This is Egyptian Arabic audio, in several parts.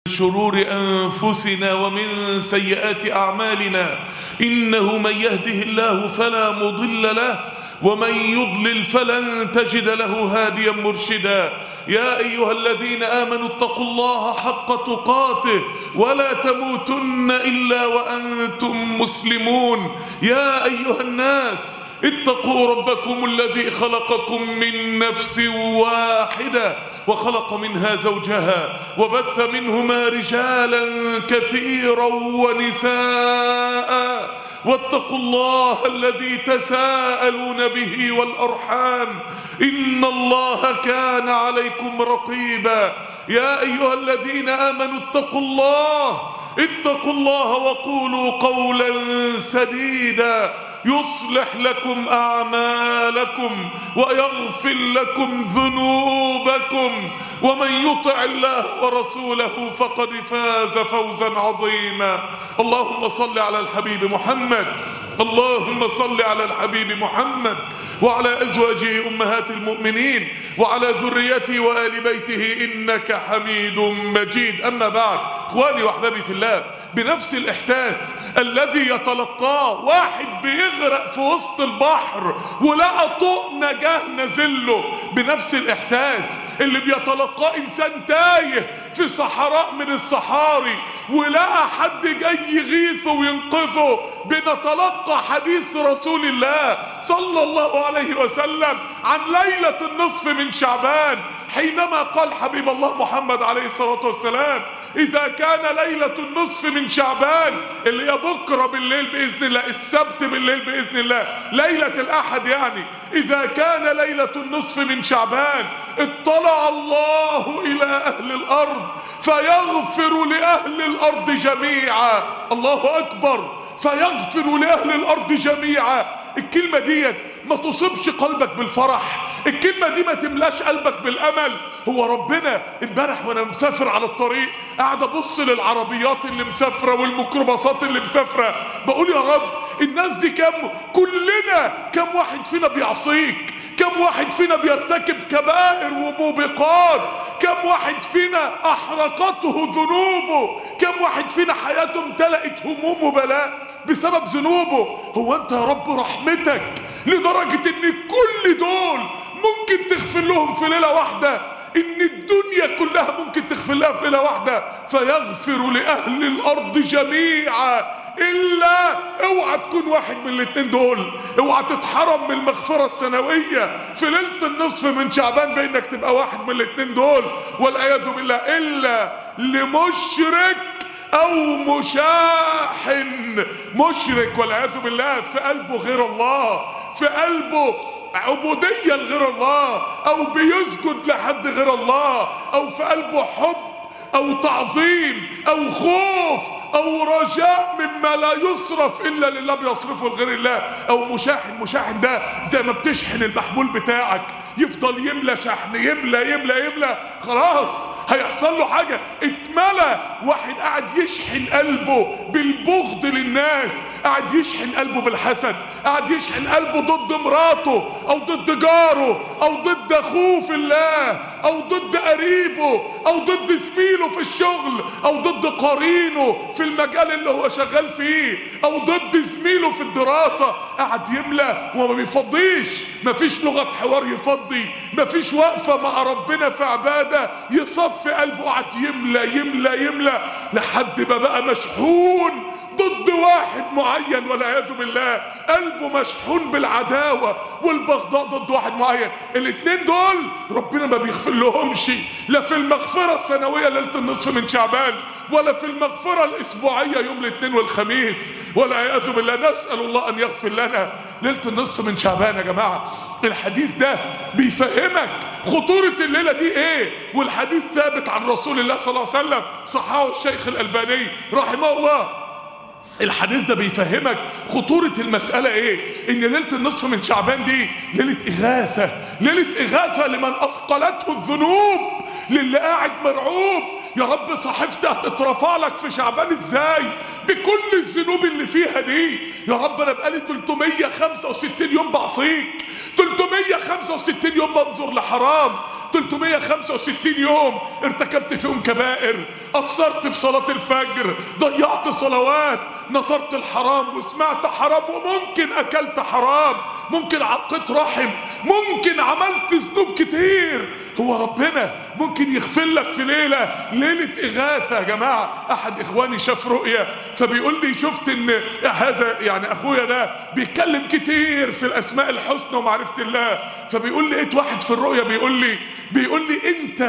شرور أنفسنا ومن سيئات أعمالنا إنه من يهده الله فلا مضل له ومن يضلل فلن تجد له هاديا مرشدا يا أيها الذين آمنوا اتقوا الله حق تقاته ولا تموتن إلا وأنتم مسلمون يا أيها الناس اتقوا ربكم الذي خلقكم من نفس واحدة وخلق منها زوجها وبث منهما رجالا كثيرا ونساء واتقوا الله الذي تساءلون به والأرحام إن الله كان عليكم رقيبا يا أيها الذين آمنوا اتقوا الله اتقوا الله وقولوا قولا سديدا يصلح لكم أعمالكم ويغفر لكم ذنوبكم ومن يطع الله ورسوله فقد فاز فوزا عظيما اللهم صل على الحبيب محمد اللهم صل على الحبيب محمد وعلى أزواجه أمهات المؤمنين وعلى ذريته وآل بيته إنك حميد مجيد أما بعد إخواني وأحبابي في الله بنفس الإحساس الذي يتلقاه واحد بيغرق في وسط البحر ولقى طوق نجاه نزله بنفس الإحساس اللي بيتلقاه إنسان تايه في صحراء من الصحاري ولقى حد جاي يغيثه وينقذه بنتلقى حديث رسول الله صلى الله عليه وسلم عن ليلة النصف من شعبان حينما قال حبيب الله محمد عليه الصلاة والسلام إذا كان ليلة النصف من شعبان اللي هي بكرة بالليل بإذن الله السبت بالليل بإذن الله ليلة الأحد يعني إذا كان ليلة النصف من شعبان اطلع الله إلى أهل الأرض فيغفر لأهل الأرض جميعا الله أكبر فيغفر لأهل الأرض جميعا الكلمة ديت ما تصيبش قلبك بالفرح الكلمة دي ما تملاش قلبك بالأمل هو ربنا امبارح وانا مسافر على الطريق قاعد ابص للعربيات اللي مسافرة والميكروباصات اللي مسافرة بقول يا رب الناس دي كم كلنا كم واحد فينا بيعصيك كم واحد فينا بيرتكب كبائر وموبقات كم واحد فينا احرقته ذنوبه كم واحد فينا حياته امتلأت هموم وبلاء بسبب ذنوبه هو انت يا رب رحمتك لدرجة ان كل دول ممكن تغفر لهم في ليلة واحدة ان الدنيا كلها ممكن تغفر لها في ليلة واحدة فيغفر لأهل الأرض جميعا إلا اوعى تكون واحد من الاتنين دول اوعى تتحرم من المغفرة السنوية في ليلة النصف من شعبان بانك تبقى واحد من الاتنين دول والعياذ بالله إلا لمشرك او مشاحن مشرك والعياذ بالله في قلبه غير الله في قلبه عبودية لغير الله او بيسجد لحد غير الله او في قلبه حب او تعظيم او خوف او رجاء مما لا يصرف الا لله بيصرفه لغير الله او مشاحن مشاحن ده زي ما بتشحن المحمول بتاعك يفضل يملى شحن يملى يملى يملى خلاص هيحصل له حاجه اتملى واحد قاعد يشحن قلبه بالبغض للناس قاعد يشحن قلبه بالحسد قاعد يشحن قلبه ضد مراته او ضد جاره او ضد اخوه في الله او ضد قريبه او ضد زميله في الشغل او ضد قرينه في المجال اللي هو شغال فيه او ضد زميله في الدراسة قاعد يملى وما بيفضيش مفيش لغة حوار يفضي مفيش وقفة مع ربنا في عبادة يصفي قلبه قاعد يملى يملى يملى لحد ما بقى مشحون ضد واحد معين والعياذ بالله قلبه مشحون بالعداوة والبغضاء ضد واحد معين الاتنين دول ربنا ما بيغفر لهمش لا في المغفرة السنوية ليلة النصف من شعبان ولا في المغفرة الأسبوعية يوم الاثنين والخميس والعياذ بالله نسأل الله أن يغفر لنا ليلة النصف من شعبان يا جماعة الحديث ده بيفهمك خطورة الليلة دي ايه والحديث ثابت عن رسول الله صلى الله عليه وسلم صححه الشيخ الألباني رحمه الله الحديث ده بيفهمك خطورة المسألة ايه ان ليلة النصف من شعبان دي ليلة اغاثة ليلة اغاثة لمن اثقلته الذنوب للي قاعد مرعوب يا رب صحيفتي هتترفع لك في شعبان ازاي بكل الذنوب اللي فيها دي يا رب انا بقالي 365 يوم بعصيك 365 يوم بنظر لحرام 365 يوم ارتكبت فيهم كبائر قصرت في صلاة الفجر ضيعت صلوات نظرت الحرام وسمعت حرام وممكن اكلت حرام ممكن عقدت رحم ممكن عملت ذنوب كتير هو ربنا ممكن يغفر لك في ليلة ليلة إغاثة يا جماعة أحد إخواني شاف رؤية فبيقول لي شفت إن هذا يعني أخويا ده بيتكلم كتير في الأسماء الحسنى ومعرفة الله فبيقول لي لقيت واحد في الرؤية بيقول لي بيقول لي أنت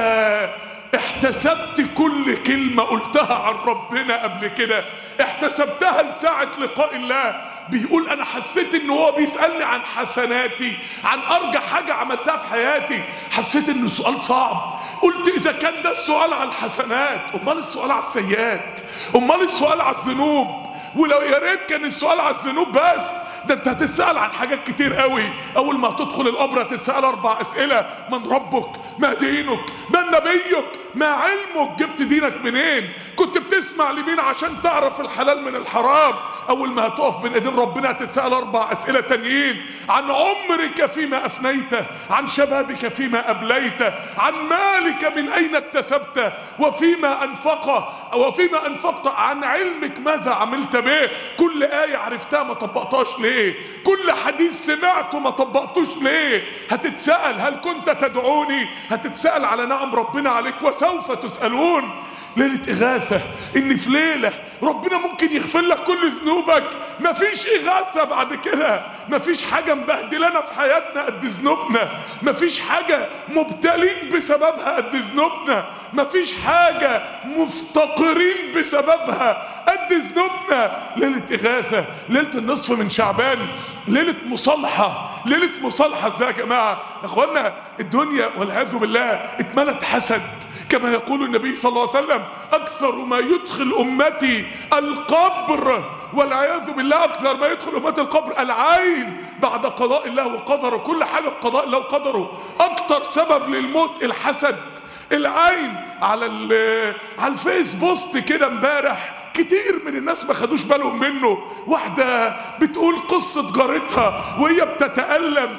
احتسبت كل كلمة قلتها عن ربنا قبل كده احتسبتها لساعة لقاء الله بيقول انا حسيت ان هو بيسألني عن حسناتي عن ارجى حاجة عملتها في حياتي حسيت انه سؤال صعب قلت اذا كان ده السؤال على الحسنات امال السؤال على السيئات امال السؤال على الذنوب ولو يا ريت كان السؤال على الذنوب بس ده انت هتتسال عن حاجات كتير قوي اول ما تدخل القبر هتتسال اربع اسئله من ربك ما دينك من نبيك ما علمك جبت دينك منين كنت بتسمع لمين عشان تعرف الحلال من الحرام اول ما هتقف بين ايدين ربنا هتتسال اربع اسئله تانيين عن عمرك فيما افنيته عن شبابك فيما ابليته عن مالك من اين اكتسبته وفيما انفقه وفيما انفقت عن علمك ماذا عملت به كل آية عرفتها ما طبقتهاش ليه كل حديث سمعته ما طبقتوش ليه هتتسأل هل كنت تدعوني هتتسأل على نعم ربنا عليك وسوف تسألون ليلة إغاثة إن في ليلة ربنا ممكن يغفر لك كل ذنوبك مفيش إغاثة بعد كده مفيش حاجة مبهدلنا في حياتنا قد ذنوبنا مفيش حاجة مبتلين بسببها قد ذنوبنا مفيش حاجة مفتقرين بسببها قد ذنوبنا ليلة إغاثة ليلة النصف من شعبان ليلة مصالحة ليلة مصالحة ازاي يا جماعة يا اخوانا الدنيا والعياذ بالله اتملت حسد كما يقول النبي صلى الله عليه وسلم اكثر ما يدخل امتي القبر والعياذ بالله اكثر ما يدخل امتي القبر العين بعد قضاء الله وقدره كل حاجه بقضاء الله وقدره اكتر سبب للموت الحسد العين على على الفيس بوست كده امبارح كتير من الناس ما خدوش بالهم منه واحده بتقول قصه جارتها وهي بتتالم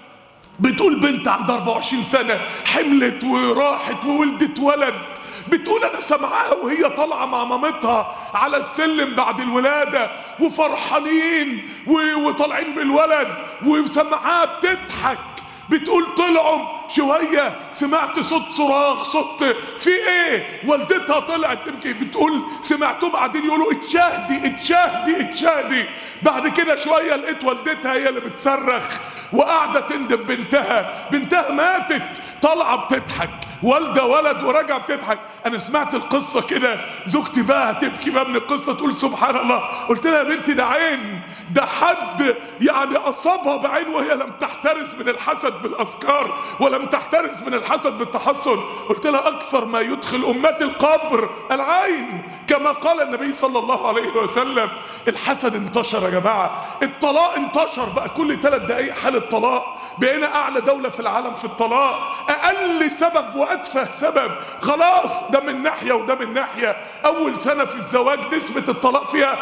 بتقول بنت عندها 24 سنة حملت وراحت وولدت ولد بتقول انا سامعاها وهي طالعه مع مامتها على السلم بعد الولاده وفرحانين وطالعين بالولد وسامعاها بتضحك بتقول طلعوا شوية سمعت صوت صراخ صوت في ايه والدتها طلعت تبكي بتقول سمعتهم قاعدين يقولوا اتشاهدي اتشاهدي اتشاهدي بعد كده شوية لقيت والدتها هي اللي بتصرخ وقاعدة تندب بنتها بنتها ماتت طالعة بتضحك والدة ولد وراجعة بتضحك انا سمعت القصة كده زوجتي بقى هتبكي بقى من القصة تقول سبحان الله قلت لها يا بنتي ده عين ده حد يعني اصابها بعين وهي لم تحترس من الحسد بالاذكار ولم تحترس من الحسد بالتحسن قلت لها اكثر ما يدخل امتي القبر العين كما قال النبي صلى الله عليه وسلم الحسد انتشر يا جماعه الطلاق انتشر بقى كل ثلاث دقائق حاله طلاق بقينا اعلى دوله في العالم في الطلاق اقل سبب واتفه سبب خلاص ده من ناحيه وده من ناحيه اول سنه في الزواج نسبه الطلاق فيها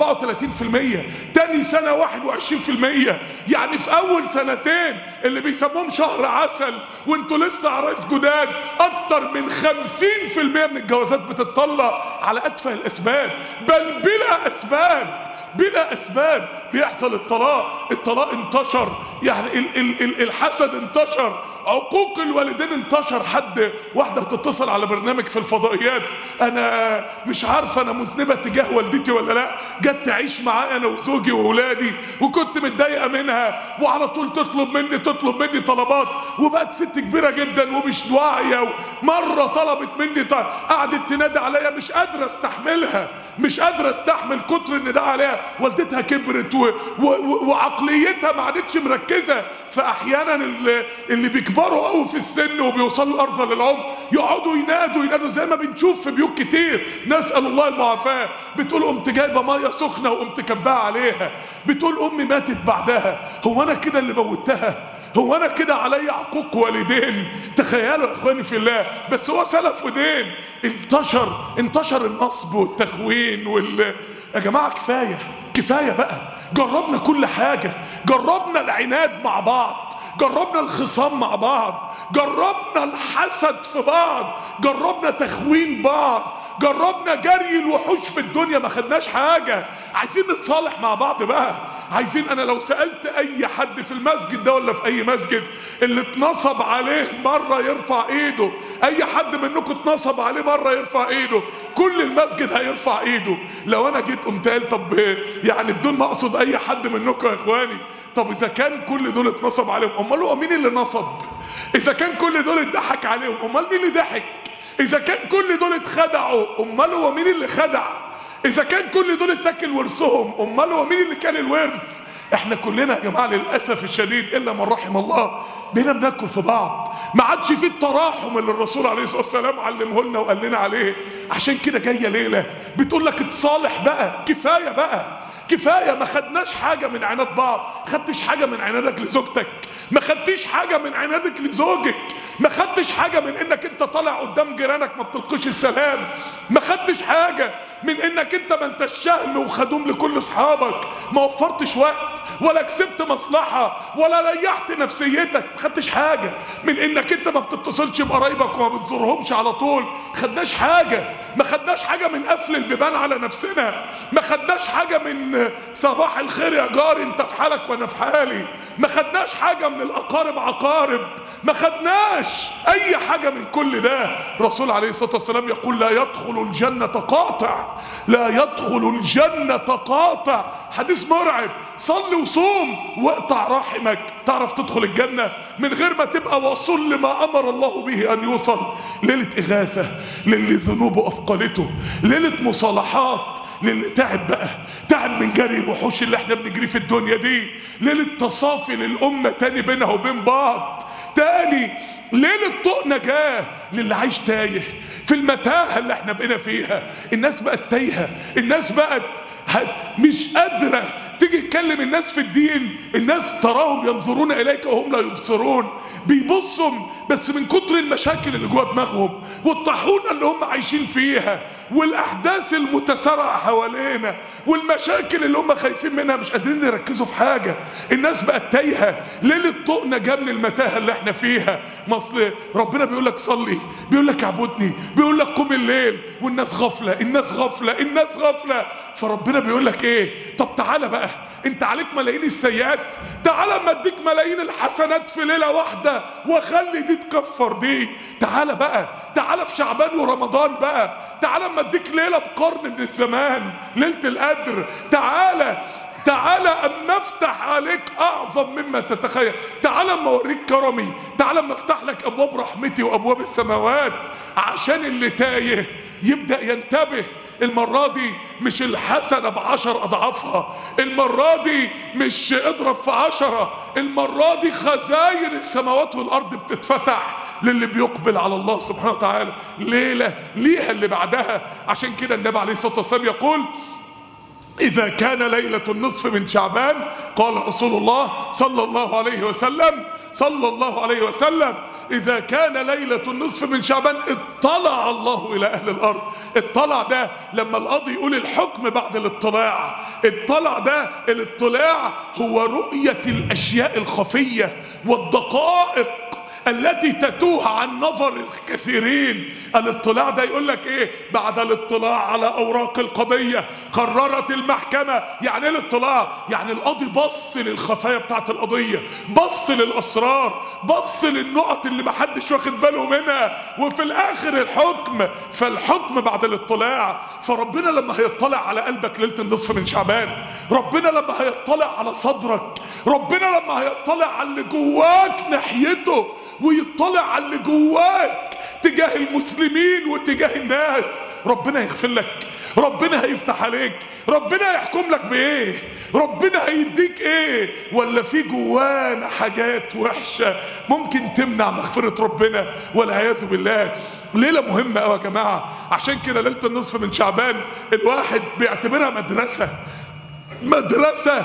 34% تاني سنه 21% يعني في اول سنتين اللي بيسموهم شهر عسل وانتوا لسه عرايس جداد اكتر من 50% من الجوازات بتطلق على اتفه الاسباب بل بلا اسباب بلا اسباب بيحصل الطلاق الطلاق انتشر يعني ال ال ال الحسد انتشر عقوق الوالدين انتشر حد واحده بتتصل على برنامج في الفضائيات انا مش عارفه انا مذنبه تجاه والدتي ولا لا جت تعيش معايا انا وزوجي واولادي وكنت متضايقه منها وعلى طول تطلب مني تطلب مني طلبات وبقت ست كبيره جدا ومش واعيه مره طلبت مني طلب. قعدت تنادي عليا مش قادره استحملها مش قادره استحمل كتر النداء عليها والدتها كبرت و... و... و... وعقليتها ما عادتش مركزه فاحيانا اللي, اللي بيكبروا قوي في السن وبيوصلوا الارض للعمر يقعدوا ينادوا ينادوا زي ما بنشوف في بيوت كتير نسال الله المعافاه بتقول قمت جايبه ميه سخنه وقمت كباها عليها بتقول امي ماتت بعدها هو انا كده اللي موتها هو انا كده عليا عقوق والدين تخيلوا يا اخواني في الله بس هو سلف ودين انتشر انتشر النصب والتخوين وال يا جماعه كفايه كفايه بقى جربنا كل حاجه جربنا العناد مع بعض جربنا الخصام مع بعض جربنا الحسد في بعض جربنا تخوين بعض جربنا جري الوحوش في الدنيا ما خدناش حاجة عايزين نتصالح مع بعض بقى عايزين انا لو سألت اي حد في المسجد ده ولا في اي مسجد اللي اتنصب عليه مرة يرفع ايده اي حد منكم اتنصب عليه مرة يرفع ايده كل المسجد هيرفع ايده لو انا جيت قمت قال طب يعني بدون ما اقصد اي حد منكم يا اخواني طب اذا كان كل دول اتنصب عليهم امال هو مين اللي نصب اذا كان كل دول اتضحك عليهم امال مين اللي ضحك اذا كان كل دول اتخدعوا امال هو مين اللي خدع اذا كان كل دول اتاكل ورثهم امال هو مين اللي كان الورث احنا كلنا يا جماعه للاسف الشديد الا من رحم الله بقينا بناكل في بعض ما عادش فيه التراحم اللي الرسول عليه الصلاه والسلام علمه لنا وقال لنا عليه عشان كده جايه ليله بتقول لك اتصالح بقى كفايه بقى كفايه ما خدناش حاجه من عناد بعض خدتش حاجه من عنادك لزوجتك ما خدتيش حاجه من عنادك لزوجك ما خدتش حاجه من انك انت طالع قدام جيرانك ما بتلقيش السلام ما خدتش حاجه من انك انت ما انتش شهم وخدوم لكل اصحابك ما وفرتش وقت ولا كسبت مصلحه ولا ريحت نفسيتك ما خدتش حاجه من انك انت ما بتتصلش بقرايبك وما بتزورهمش على طول خدناش حاجه ما خدناش حاجه من قفل البيبان على نفسنا ما خدناش حاجه من صباح الخير يا جاري انت في حالك وانا في حالي ما خدناش حاجه من الاقارب عقارب ما خدناش اي حاجه من كل ده الرسول عليه الصلاه والسلام يقول لا يدخل الجنه قاطع لا يدخل الجنه قاطع حديث مرعب صلي وصوم واقطع رحمك تعرف تدخل الجنه من غير ما تبقى وصول لما امر الله به ان يوصل ليله اغاثه للي ذنوبه اثقلته ليله مصالحات للي تعب بقى تعب من جري الوحوش اللي احنا بنجري في الدنيا دي ليلة تصافي للأمة تاني بينها وبين بعض تاني ليلة طوق نجاة للي عايش تايه في المتاهة اللي احنا بقينا فيها الناس بقت تايهة الناس بقت مش قادرة تيجي تكلم الناس في الدين الناس تراهم ينظرون إليك وهم لا يبصرون بيبصوا بس من كتر المشاكل اللي جوه دماغهم والطاحونة اللي هم عايشين فيها والأحداث المتسارعة حوالينا والمشاكل اللي هم خايفين منها مش قادرين يركزوا في حاجة الناس بقت تايهة ليلة طوق نجاة من المتاهة اللي احنا فيها مصل ربنا بيقول لك صلي بيقول لك اعبدني بيقول لك قوم الليل والناس غفلة الناس غفلة الناس غفلة فربنا بيقول لك ايه طب تعالى بقى انت عليك ملايين السيئات تعالى اما اديك ملايين الحسنات في ليله واحده واخلي دي تكفر دي تعالى بقى تعالى في شعبان ورمضان بقى تعالى اما اديك ليله بقرن من الزمان ليله القدر تعالى تعالى اما افتح عليك اعظم مما تتخيل تعالى اما اوريك كرمي تعالى اما افتح لك ابواب رحمتي وابواب السماوات عشان اللي تايه يبدا ينتبه المرة دي مش الحسنة بعشر أضعافها المرة دي مش اضرب في عشرة المرة دي خزاين السماوات والأرض بتتفتح للي بيقبل على الله سبحانه وتعالى ليلة ليها اللي بعدها عشان كده النبي عليه الصلاة والسلام يقول إذا كان ليلة النصف من شعبان قال رسول الله صلى الله عليه وسلم صلى الله عليه وسلم إذا كان ليلة النصف من شعبان اطلع الله إلى أهل الأرض اطلع ده لما القاضي يقول الحكم بعد الاطلاع اطلع ده الاطلاع هو رؤية الأشياء الخفية والدقائق التي تتوه عن نظر الكثيرين الاطلاع ده يقول لك ايه بعد الاطلاع على اوراق القضيه قررت المحكمه يعني ايه الاطلاع يعني القاضي بص للخفايا بتاعت القضيه بص للاسرار بص للنقط اللي محدش واخد باله منها وفي الاخر الحكم فالحكم بعد الاطلاع فربنا لما هيطلع على قلبك ليله النصف من شعبان ربنا لما هيطلع على صدرك ربنا لما هيطلع على اللي جواك ناحيته ويطلع على اللي جواك تجاه المسلمين وتجاه الناس ربنا يغفر لك ربنا هيفتح عليك ربنا هيحكم لك بايه ربنا هيديك ايه ولا في جوانا حاجات وحشه ممكن تمنع مغفره ربنا والعياذ بالله ليله مهمه قوي يا جماعه عشان كده ليله النصف من شعبان الواحد بيعتبرها مدرسه مدرسة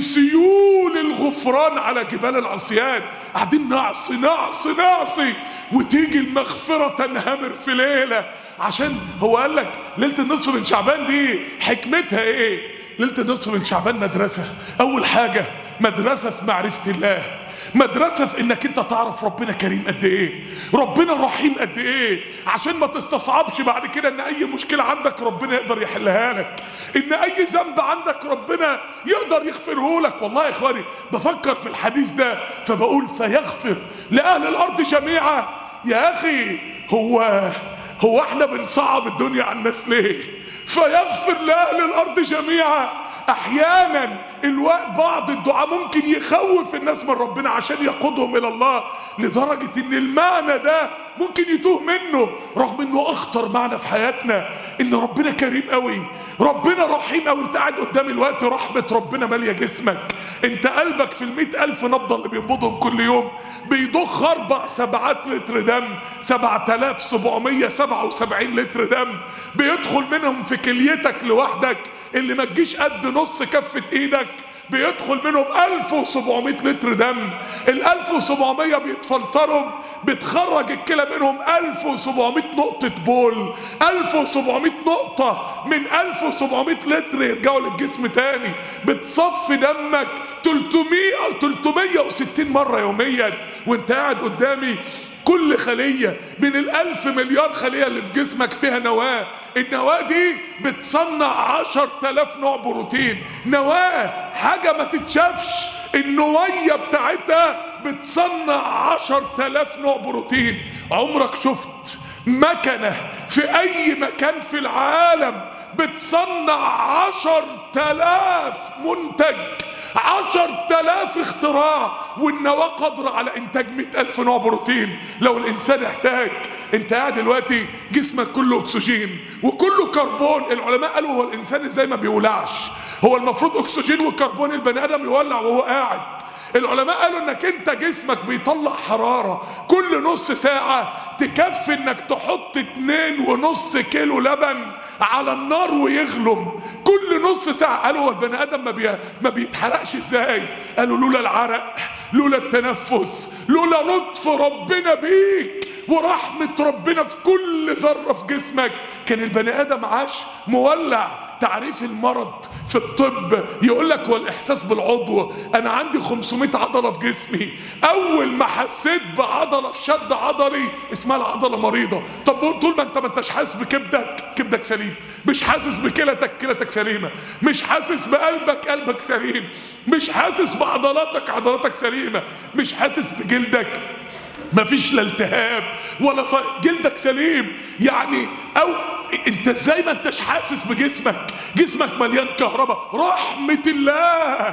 لسيول الغفران على جبال العصيان قاعدين نعصي نعصي نعصي وتيجي المغفرة تنهمر في ليلة عشان هو قال لك ليلة النصف من شعبان دي حكمتها ايه ليلة النصف من شعبان مدرسة أول حاجة مدرسة في معرفة الله مدرسة في انك انت تعرف ربنا كريم قد ايه ربنا رحيم قد ايه عشان ما تستصعبش بعد كده ان اي مشكلة عندك ربنا يقدر يحلها لك ان اي ذنب عندك ربنا يقدر يغفره لك والله يا اخواني بفكر في الحديث ده فبقول فيغفر لاهل الارض جميعا يا اخي هو هو احنا بنصعب الدنيا على الناس ليه فيغفر لاهل الارض جميعا احيانا الوقت بعض الدعاء ممكن يخوف الناس من ربنا عشان يقودهم الى الله لدرجة ان المعنى ده ممكن يتوه منه رغم انه اخطر معنى في حياتنا ان ربنا كريم قوي ربنا رحيم قوي انت قاعد قدام الوقت رحمة ربنا مالية جسمك انت قلبك في المئة الف نبضة اللي بينبضهم كل يوم بيضخ اربع سبعات لتر دم سبعة الاف سبعمية سبعة وسبعين لتر دم بيدخل منهم في كليتك لوحدك اللي ما تجيش قد نص كفة ايدك بيدخل منهم 1700 لتر دم ال 1700 بيتفلتروا بتخرج الكلى منهم 1700 نقطة بول 1700 نقطة من 1700 لتر يرجعوا للجسم تاني بتصفي دمك 300 أو 360 مرة يوميا وانت قاعد قدامي كل خلية من الألف مليار خلية اللي في جسمك فيها نواة النواة دي بتصنع عشر تلاف نوع بروتين نواة حاجة ما تتشافش النوية بتاعتها بتصنع عشر تلاف نوع بروتين عمرك شفت مكنة في أي مكان في العالم بتصنع عشر تلاف منتج عشر تلاف اختراع والنواة قادرة على إنتاج مئة ألف نوع بروتين لو الإنسان احتاج أنت قاعد دلوقتي جسمك كله أكسجين وكله كربون العلماء قالوا هو الإنسان إزاي ما بيولعش هو المفروض أكسجين وكربون البني آدم يولع وهو قاعد العلماء قالوا انك انت جسمك بيطلع حرارة كل نص ساعة تكفي انك تحط اتنين ونص كيلو لبن على النار ويغلم كل نص ساعة قالوا هو البني ادم ما, بي... ما بيتحرقش ازاي قالوا لولا العرق لولا التنفس لولا لطف ربنا بيك ورحمة ربنا في كل ذرة في جسمك كان البني ادم عاش مولع تعريف المرض في الطب يقول لك والاحساس بالعضو انا عندي 500 عضله في جسمي اول ما حسيت بعضله في شد عضلي اسمها العضله مريضه طب طول ما انت ما انتش حاسس بكبدك كبدك سليم مش حاسس بكلتك كلتك سليمه مش حاسس بقلبك قلبك سليم مش حاسس بعضلاتك عضلاتك سليمه مش حاسس بجلدك مفيش لا التهاب ولا ص... جلدك سليم يعني او انت ازاي ما انتش حاسس بجسمك جسمك مليان كهرباء رحمة الله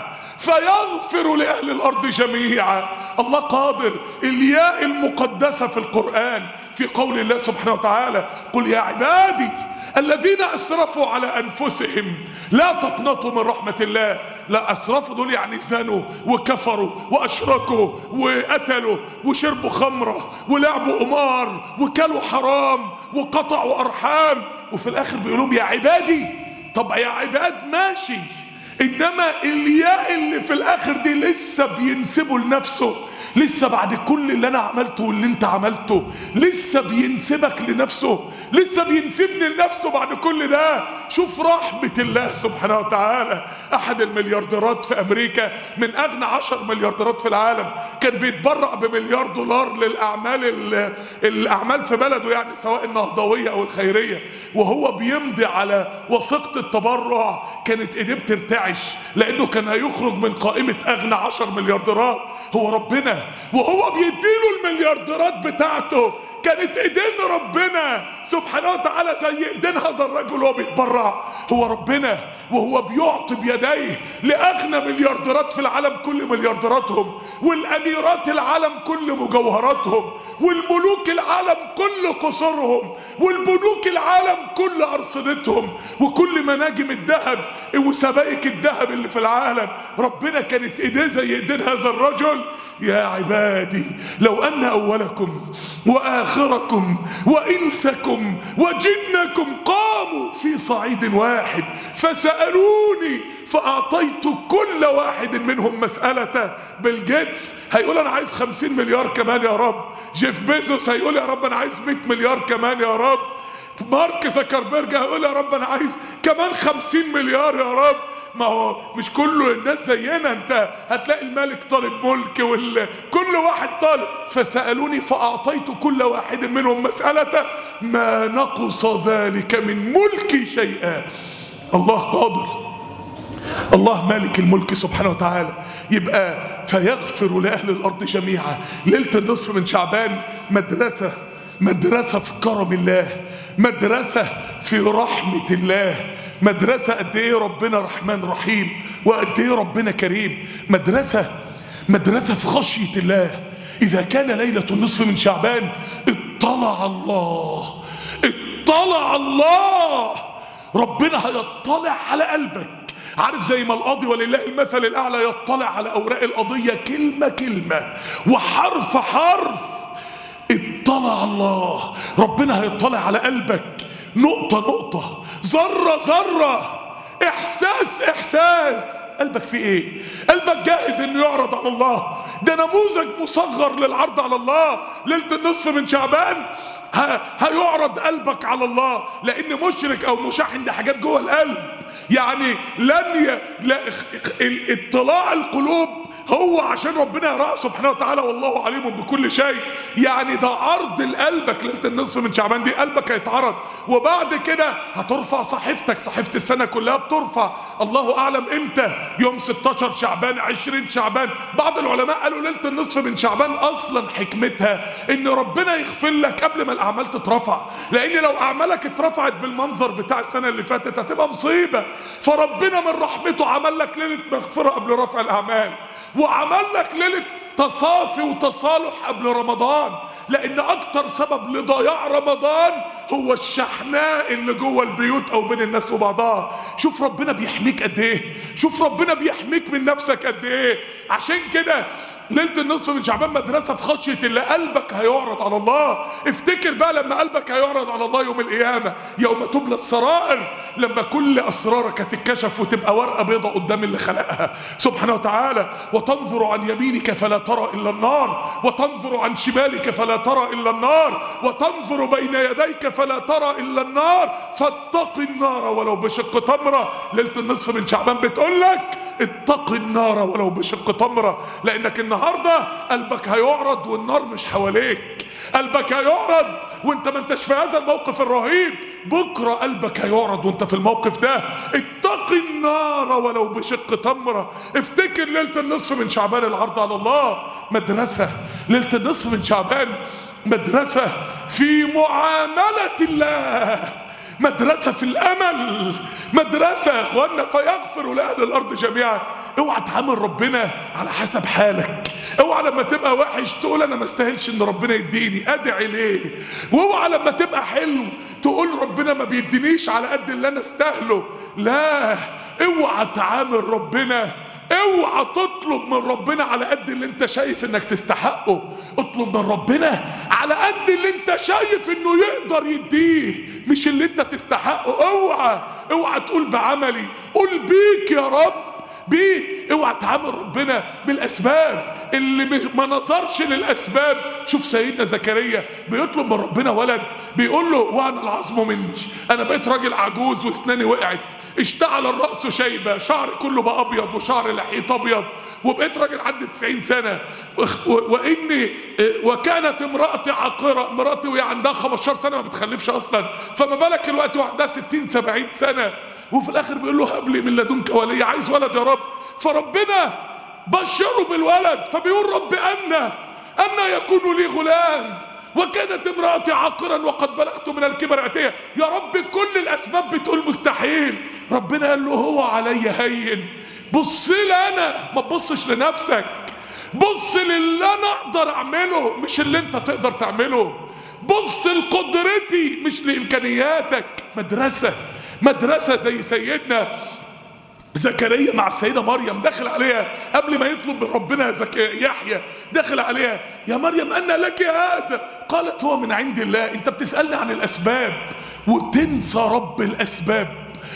فيغفر لأهل الأرض جميعا الله قادر الياء المقدسة في القرآن في قول الله سبحانه وتعالى قل يا عبادي الذين اسرفوا على انفسهم لا تقنطوا من رحمه الله لا اسرفوا دول يعني زنوا وكفروا واشركوا وقتلوا وشربوا خمره ولعبوا قمار وكلوا حرام وقطعوا ارحام وفي الاخر بيقولوا يا عبادي طب يا عباد ماشي انما الياء اللي في الاخر دي لسه بينسبه لنفسه لسه بعد كل اللي انا عملته واللي انت عملته لسه بينسبك لنفسه لسه بينسبني لنفسه بعد كل ده شوف رحمة الله سبحانه وتعالى احد المليارديرات في امريكا من اغنى عشر مليارديرات في العالم كان بيتبرع بمليار دولار للاعمال الاعمال في بلده يعني سواء النهضوية او الخيرية وهو بيمضي على وثيقة التبرع كانت ايديه بترتعش لانه كان هيخرج من قائمة اغنى عشر مليارديرات هو ربنا وهو بيديله المليارديرات بتاعته كانت ايدين ربنا سبحانه وتعالى زي ايدين هذا الرجل وهو بيتبرع هو ربنا وهو بيعطي بيديه لاغنى مليارديرات في العالم كل مليارديراتهم والاميرات العالم كل مجوهراتهم والملوك العالم كل قصورهم والبنوك العالم كل ارصدتهم وكل مناجم الذهب وسبائك الذهب اللي في العالم ربنا كانت ايديه زي ايدين هذا الرجل يا عبادي لو أن أولكم وآخركم وإنسكم وجنكم قاموا في صعيد واحد فسألوني فأعطيت كل واحد منهم مسألة بيل جيتس هيقول أنا عايز خمسين مليار كمان يا رب جيف بيزوس هيقول يا رب أنا عايز مئة مليار كمان يا رب مارك زكربرج هيقول يا رب انا عايز كمان خمسين مليار يا رب ما هو مش كله الناس زينا انت هتلاقي الملك طالب ملك وال... كل واحد طالب فسألوني فأعطيت كل واحد منهم مسألة ما نقص ذلك من ملكي شيئا الله قادر الله مالك الملك سبحانه وتعالى يبقى فيغفر لأهل الأرض جميعا ليلة النصف من شعبان مدرسة مدرسة في كرم الله مدرسة في رحمة الله مدرسة قد ايه ربنا رحمن رحيم وقد ايه ربنا كريم مدرسة مدرسة في خشية الله إذا كان ليلة النصف من شعبان اطلع الله اطلع الله ربنا هيطلع على قلبك عارف زي ما القاضي ولله المثل الأعلى يطلع على أوراق القضية كلمة كلمة وحرف حرف اطلع الله ربنا هيطلع على قلبك نقطة نقطة ذرة ذرة احساس احساس قلبك فيه ايه قلبك جاهز انه يعرض على الله ده نموذج مصغر للعرض على الله ليلة النصف من شعبان ه- هيعرض قلبك على الله لان مشرك او مشاحن ده حاجات جوه القلب يعني لن ي... لا... ال- اطلاع القلوب هو عشان ربنا يراه سبحانه وتعالى والله عليم بكل شيء يعني ده عرض لقلبك ليله النصف من شعبان دي قلبك هيتعرض وبعد كده هترفع صحيفتك صحيفه السنه كلها بترفع الله اعلم امتى يوم 16 شعبان 20 شعبان بعض العلماء قالوا ليله النصف من شعبان اصلا حكمتها ان ربنا يغفر لك قبل ما الاعمال تترفع لان لو اعمالك اترفعت بالمنظر بتاع السنه اللي فاتت هتبقى مصيبه فربنا من رحمته عمل لك ليله مغفره قبل رفع الاعمال وعمل لك ليله تصافي وتصالح قبل رمضان لان اكتر سبب لضياع رمضان هو الشحناء اللي جوه البيوت او بين الناس وبعضها شوف ربنا بيحميك قد ايه شوف ربنا بيحميك من نفسك قد ايه عشان كده ليلة النصف من شعبان مدرسة في خشية الله قلبك هيعرض على الله افتكر بقى لما قلبك هيعرض على الله يوم القيامة يوم تبلى السرائر لما كل أسرارك هتتكشف وتبقى ورقة بيضة قدام اللي خلقها سبحانه وتعالى وتنظر عن يمينك فلا ترى إلا النار وتنظر عن شمالك فلا ترى إلا النار وتنظر بين يديك فلا ترى إلا النار فاتق النار ولو بشق تمرة ليلة النصف من شعبان بتقول لك اتق النار ولو بشق تمرة لأنك النهاردة قلبك هيعرض والنار مش حواليك قلبك هيعرض وانت ما انتش في هذا الموقف الرهيب بكرة قلبك هيعرض وانت في الموقف ده اتق النار ولو بشق تمرة افتكر ليلة النصف من شعبان العرض على الله مدرسة ليلة النصف من شعبان مدرسة في معاملة الله مدرسة في الأمل مدرسة يا إخوانا فيغفر لأهل الأرض جميعا اوعى تعامل ربنا على حسب حالك اوعى لما تبقى وحش تقول أنا ما استاهلش إن ربنا يديني أدعي ليه واوعى لما تبقى حلو تقول ربنا ما بيدينيش على قد اللي أنا استاهله لا اوعى تعامل ربنا اوعى تطلب من ربنا على قد اللي انت شايف انك تستحقه اطلب من ربنا على قد اللي انت شايف انه يقدر يديه مش اللي انت تستحقه اوعى اوعى تقول بعملي قول بيك يا رب بيك اوعى تعامل ربنا بالاسباب اللي مش- ما نظرش للاسباب شوف سيدنا زكريا بيطلب من ربنا ولد بيقول له وانا العظم مني انا بقيت راجل عجوز واسناني وقعت اشتعل الراس شيبه شعري كله بقى ابيض وشعر لحيته ابيض وبقيت راجل عندي 90 سنه وخ- و- واني اه، وكانت امراتي عاقره مراتي وهي عندها 15 سنه ما بتخلفش اصلا فما بالك الوقت وعندها 60 70 سنه وفي الاخر بيقول له هب لي من لدنك ولي عايز ولد يا رب فربنا بشره بالولد فبيقول رب أنا أنا يكون لي غلام وكانت امرأتي عاقرا وقد بلغت من الكبر عتية يا رب كل الأسباب بتقول مستحيل ربنا قال له هو علي هين بص لي أنا ما تبصش لنفسك بص للي أنا أقدر أعمله مش اللي أنت تقدر تعمله بص لقدرتي مش لإمكانياتك مدرسة مدرسة زي سيدنا زكريا مع السيده مريم داخل عليها قبل ما يطلب من ربنا زك... يحيى داخل عليها يا مريم ان لك هذا قالت هو من عند الله انت بتسالني عن الاسباب وتنسى رب الاسباب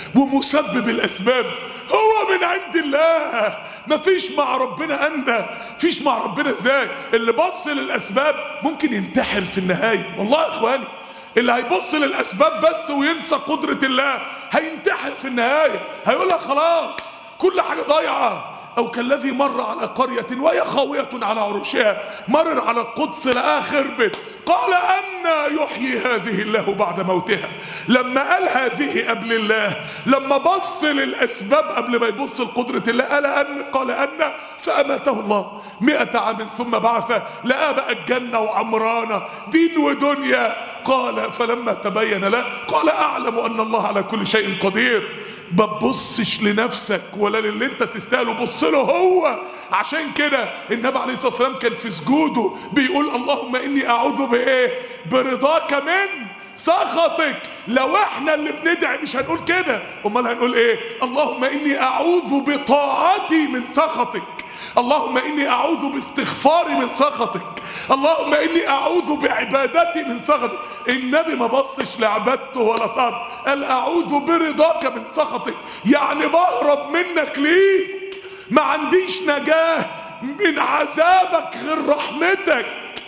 ومسبب الاسباب هو من عند الله مفيش مع ربنا أن فيش مع ربنا ازاي اللي بص للاسباب ممكن ينتحر في النهايه والله يا اخواني اللي هيبص للاسباب بس وينسى قدره الله هينتحر في النهايه هيقول لك خلاص كل حاجه ضايعه أو كالذي مر على قرية وهي خاوية على عروشها مرر على القدس لقاها خربت قال أن يحيي هذه الله بعد موتها لما قال هذه قبل الله لما بص للأسباب قبل ما يبص لقدرة الله قال أن قال أن فأماته الله مئة عام ثم بعث لقى بقى الجنة وعمرانة دين ودنيا قال فلما تبين له قال أعلم أن الله على كل شيء قدير ما تبصش لنفسك ولا للي انت تستاهله بص له هو عشان كده النبي عليه الصلاه والسلام كان في سجوده بيقول اللهم اني اعوذ بايه برضاك من سخطك لو احنا اللي بندعي مش هنقول كده امال هنقول ايه اللهم اني اعوذ بطاعتي من سخطك اللهم اني اعوذ باستغفاري من سخطك اللهم اني اعوذ بعبادتي من سخطك النبي ما بصش لعبادته ولا طاعته قال اعوذ برضاك من سخطك يعني بهرب منك ليك ما عنديش نجاه من عذابك غير رحمتك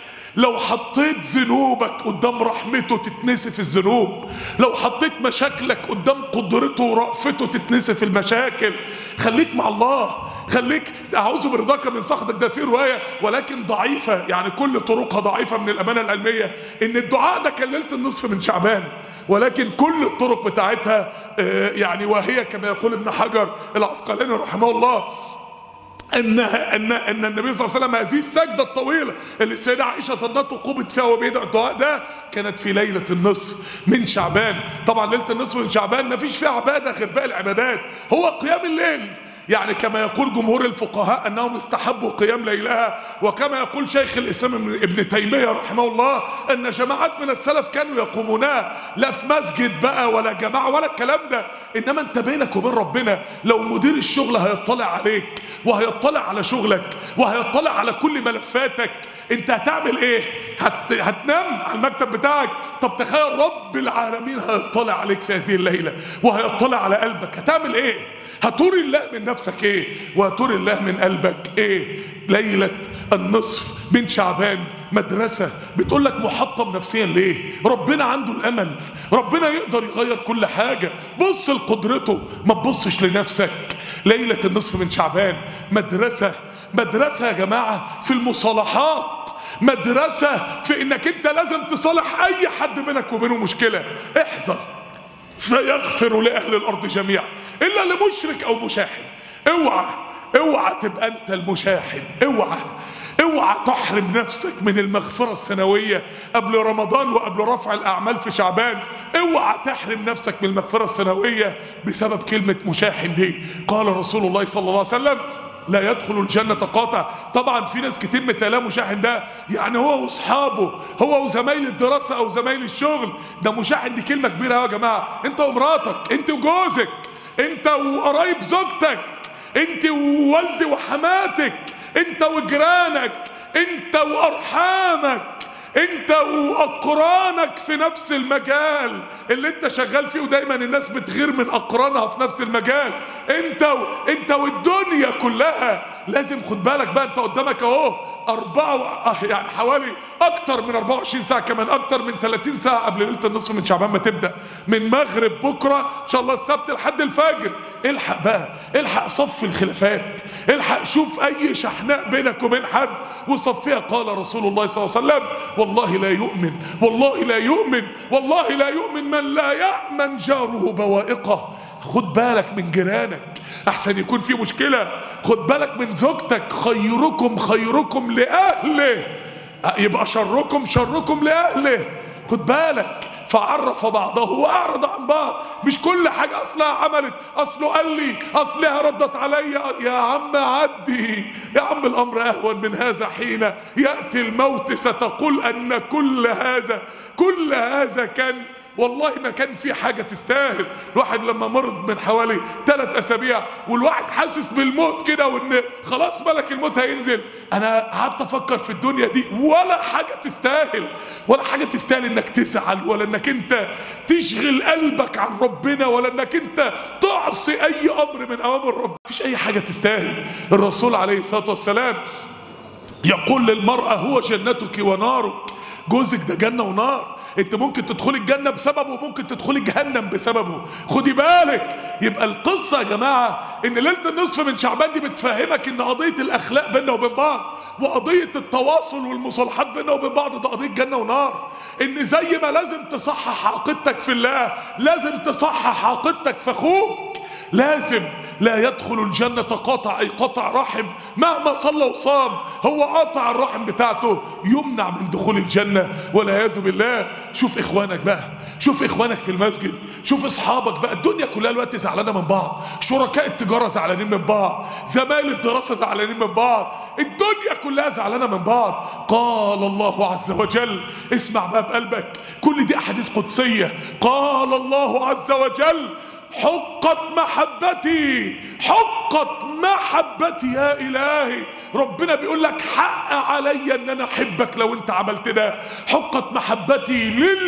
لو حطيت ذنوبك قدام رحمته تتنسف الذنوب لو حطيت مشاكلك قدام قدرته ورأفته تتنسف المشاكل خليك مع الله خليك اعوذ برضاك من سخطك ده في روايه ولكن ضعيفه يعني كل طرقها ضعيفه من الامانه العلميه ان الدعاء ده كان ليله النصف من شعبان ولكن كل الطرق بتاعتها آه، يعني وهي كما يقول ابن حجر العسقلاني رحمه الله ان ان ان النبي صلى الله عليه وسلم هذه السجده الطويله اللي السيده عائشه صدته قبت فيها وبيدعو الدعاء ده كانت في ليله النصف من شعبان طبعا ليله النصف من شعبان ما فيش فيها عباده غير باقي العبادات هو قيام الليل يعني كما يقول جمهور الفقهاء انهم استحبوا قيام ليلها وكما يقول شيخ الاسلام ابن تيميه رحمه الله ان جماعات من السلف كانوا يقومونها لا في مسجد بقى ولا جماعه ولا الكلام ده انما انت بينك وبين ربنا لو مدير الشغل هيطلع عليك وهيطلع على شغلك وهيطلع على كل ملفاتك انت هتعمل ايه هت... هتنام على المكتب بتاعك طب تخيل رب العالمين هيطلع عليك في هذه الليله وهيطلع على قلبك هتعمل ايه هتوري الله من نفسك ايه وهتوري الله من قلبك ايه ليلة النصف من شعبان مدرسة بتقول لك محطم نفسيا ليه ربنا عنده الامل ربنا يقدر يغير كل حاجة بص لقدرته ما تبصش لنفسك ليلة النصف من شعبان مدرسة مدرسة يا جماعة في المصالحات مدرسة في انك انت لازم تصالح اي حد بينك وبينه مشكلة احذر سيغفر لأهل الأرض جميعا إلا لمشرك أو مشاحن اوعى اوعى تبقى أنت المشاحن اوعى اوعى تحرم نفسك من المغفرة السنوية قبل رمضان وقبل رفع الأعمال في شعبان اوعى تحرم نفسك من المغفرة السنوية بسبب كلمة مشاحن دي قال رسول الله صلى الله عليه وسلم لا يدخل الجنة قاطع طبعا في ناس كتير متقالاه مشاحن ده يعني هو واصحابه هو وزمايل الدراسة او زمايل الشغل ده مشاحن دي كلمة كبيرة يا جماعة انت ومراتك انت وجوزك انت وقرايب زوجتك انت ووالد وحماتك انت وجيرانك انت وارحامك انت واقرانك في نفس المجال اللي انت شغال فيه ودايما الناس بتغير من اقرانها في نفس المجال انت و... انت والدنيا كلها لازم خد بالك بقى انت قدامك اهو أربعة و... اه يعني حوالي أكتر من 24 ساعة كمان أكتر من 30 ساعة قبل ليلة النصف من شعبان ما تبدأ من مغرب بكرة إن شاء الله السبت لحد الفجر الحق بقى الحق صف الخلافات الحق شوف أي شحناء بينك وبين حد وصفيها قال رسول الله صلى الله عليه وسلم والله لا يؤمن والله لا يؤمن والله لا يؤمن من لا يأمن جاره بوائقه خد بالك من جيرانك احسن يكون في مشكله خد بالك من زوجتك خيركم خيركم لاهله يبقى شركم شركم لاهله خد بالك فعرف بعضه واعرض عن بعض مش كل حاجة اصلها عملت اصله قال لي اصلها ردت عليا يا عم عدي يا عم الامر اهون من هذا حين يأتي الموت ستقول ان كل هذا كل هذا كان والله ما كان في حاجة تستاهل الواحد لما مرض من حوالي ثلاث أسابيع والواحد حاسس بالموت كده وإن خلاص ملك الموت هينزل أنا قعدت أفكر في الدنيا دي ولا حاجة تستاهل ولا حاجة تستاهل إنك تزعل ولا إنك أنت تشغل قلبك عن ربنا ولا إنك أنت تعصي أي أمر من أوامر ربنا مفيش أي حاجة تستاهل الرسول عليه الصلاة والسلام يقول للمرأة هو جنتك ونارك جوزك ده جنة ونار انت ممكن تدخلي الجنة بسببه وممكن تدخلي جهنم بسببه خدي بالك يبقى القصة يا جماعة ان ليلة النصف من شعبان دي بتفهمك ان قضية الاخلاق بيننا وبين بعض وقضية التواصل والمصالحات بيننا وبين بعض ده قضية جنة ونار ان زي ما لازم تصحح عقيدتك في الله لازم تصحح عقيدتك في اخوك لازم لا يدخل الجنة قاطع أي قطع رحم مهما صلى وصام هو قاطع الرحم بتاعته يمنع من دخول الجنة والعياذ بالله شوف إخوانك بقى شوف إخوانك في المسجد شوف أصحابك بقى الدنيا كلها الوقت زعلانة من بعض شركاء التجارة زعلانين من بعض زمايل الدراسة زعلانين من بعض الدنيا كلها زعلانة من بعض قال الله عز وجل اسمع بقى بقلبك كل دي أحاديث قدسية قال الله عز وجل حقت محبتي حقت محبتي يا إلهي ربنا بيقول لك حق عليا ان انا احبك لو انت عملت ده حقت محبتي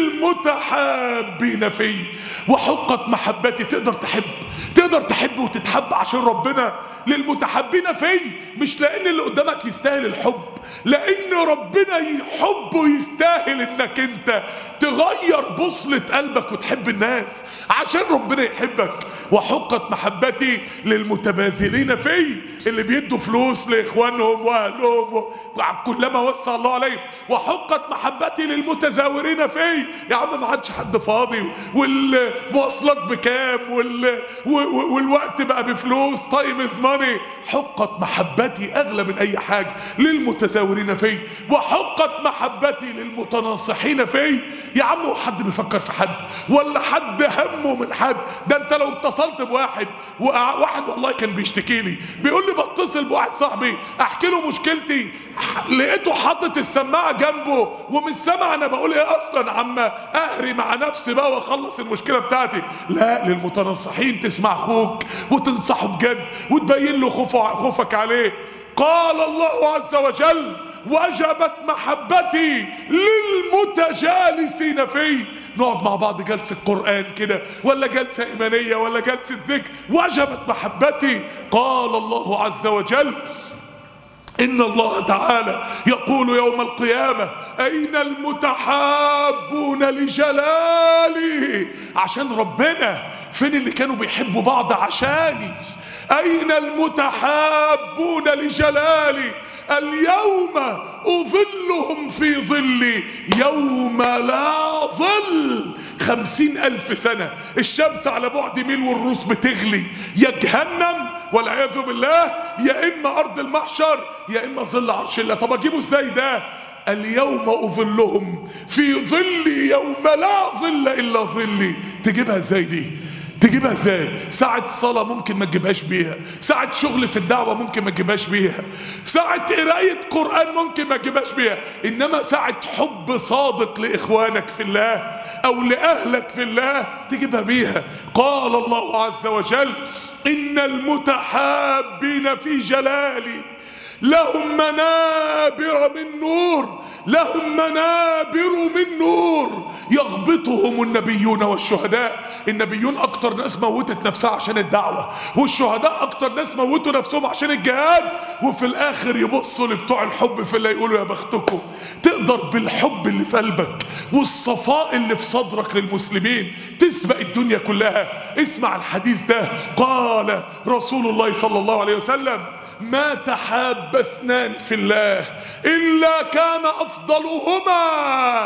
للمتحابين في وحقت محبتي تقدر تحب تقدر تحب وتتحب عشان ربنا للمتحبين في مش لان اللي قدامك يستاهل الحب لان ربنا يحبه يستاهل انك انت تغير بصلة قلبك وتحب الناس عشان ربنا يحبك وحقت محبتي للمتباذلين في اللي بيدوا فلوس لاخوانهم واهلهم كلما وسع الله عليهم وحقت محبتي للمتزاورين في يا عم ما عادش حد فاضي والمواصلات بكام وال... والوقت بقى بفلوس تايم از ماني حقت محبتي اغلى من اي حاجه للمتزاورين في وحقت محبتي للمتناصحين في يا عم هو حد بيفكر في حد ولا حد همه من حد ده انت لو اتصلت بواحد واحد والله كان بيشتكي لي بيقول لي بتصل بواحد صاحبي احكي له مشكلتي لقيته حاطط السماعه جنبه ومش سامع انا بقول ايه اصلا عما اهري مع نفسي بقى واخلص المشكله بتاعتي لا للمتناصحين تسمع اخوك وتنصحه بجد وتبين له خوفك عليه قال الله عز وجل وجبت محبتي للمتجالسين فيه نقعد مع بعض جلسة قرآن كده ولا جلسة إيمانية ولا جلسة ذكر وجبت محبتي قال الله عز وجل إن الله تعالى يقول يوم القيامة أين المتحابون لجلالي عشان ربنا فين اللي كانوا بيحبوا بعض عشاني أين المتحابون لجلالي اليوم أظلهم في ظلي يوم لا ظل خمسين ألف سنة الشمس على بعد ميل والروس بتغلي يا جهنم والعياذ بالله يا إما أرض المحشر يا إما ظل عرش الله طب أجيبه إزاي ده اليوم أظلهم في ظلي يوم لا ظل إلا ظلي تجيبها إزاي دي تجيبها ازاي ساعة صلاة ممكن ما تجيبهاش بيها ساعة شغل في الدعوة ممكن ما تجيبهاش بيها ساعة قراية قرآن ممكن ما تجيبهاش بيها إنما ساعة حب صادق لإخوانك في الله أو لأهلك في الله تجيبها بيها قال الله عز وجل إن المتحابين في جلالي لهم منابر من نور لهم منابر من نور يغبطهم النبيون والشهداء النبيون اكتر ناس موتت نفسها عشان الدعوة والشهداء اكتر ناس موتوا نفسهم عشان الجهاد وفي الاخر يبصوا لبتوع الحب في اللي يقولوا يا بختكم تقدر بالحب اللي في قلبك والصفاء اللي في صدرك للمسلمين تسبق الدنيا كلها اسمع الحديث ده قال رسول الله صلى الله عليه وسلم ما تحاب اثنان في الله إلا كان أفضلهما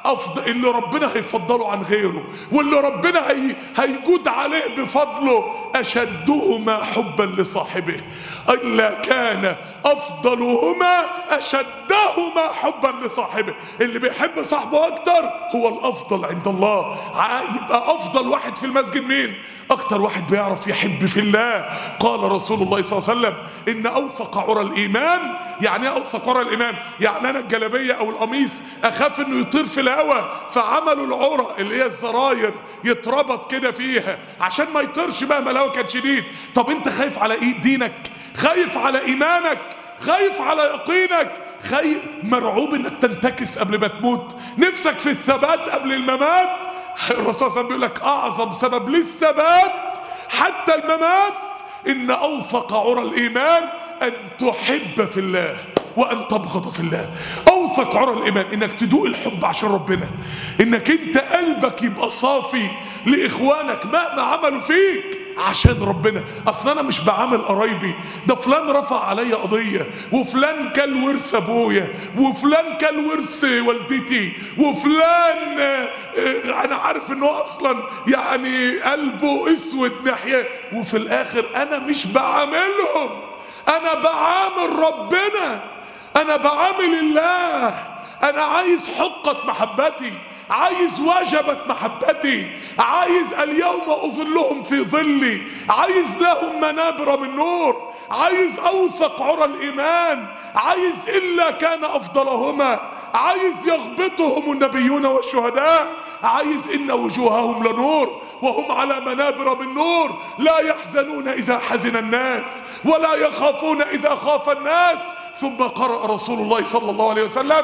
أفضل اللي ربنا هيفضله عن غيره واللي ربنا هي هيجود عليه بفضله أشدهما حبا لصاحبه إلا كان أفضلهما أشدهما حبا لصاحبه اللي بيحب صاحبه أكتر هو الأفضل عند الله يبقى أفضل واحد في المسجد مين أكتر واحد بيعرف يحب في الله قال رسول الله صلى الله عليه وسلم إن أوثق عرى الإيمان يعني إيه أوثق عرى الإيمان يعني أنا الجلابية أو القميص أخاف إنه يطير في الهواء فعملوا العرى اللي هي الزراير يتربط كده فيها عشان ما يطيرش مهما الهواء كان شديد طب أنت خايف على إيه دينك خايف على إيمانك خايف على يقينك خايف مرعوب انك تنتكس قبل ما تموت نفسك في الثبات قبل الممات الرسول صلى الله عليه وسلم بيقول لك اعظم سبب للثبات حتى الممات ان اوثق عرى الايمان ان تحب في الله وان تبغض في الله اوثق عرى الايمان انك تدوق الحب عشان ربنا انك انت قلبك يبقى صافي لاخوانك مهما عملوا فيك عشان ربنا اصل انا مش بعامل قرايبي ده فلان رفع عليا قضيه وفلان كل ورث ابويا وفلان كل ورث والدتي وفلان آه، آه، انا عارف انه اصلا يعني قلبه اسود ناحيه وفي الاخر انا مش بعاملهم انا بعامل ربنا انا بعامل الله انا عايز حقة محبتي عايز وجبت محبتي عايز اليوم اظلهم في ظلي عايز لهم منابر من نور عايز اوثق عرى الايمان عايز الا كان افضلهما عايز يغبطهم النبيون والشهداء عايز ان وجوههم لنور وهم على منابر من نور لا يحزنون اذا حزن الناس ولا يخافون اذا خاف الناس ثم قرأ رسول الله صلى الله عليه وسلم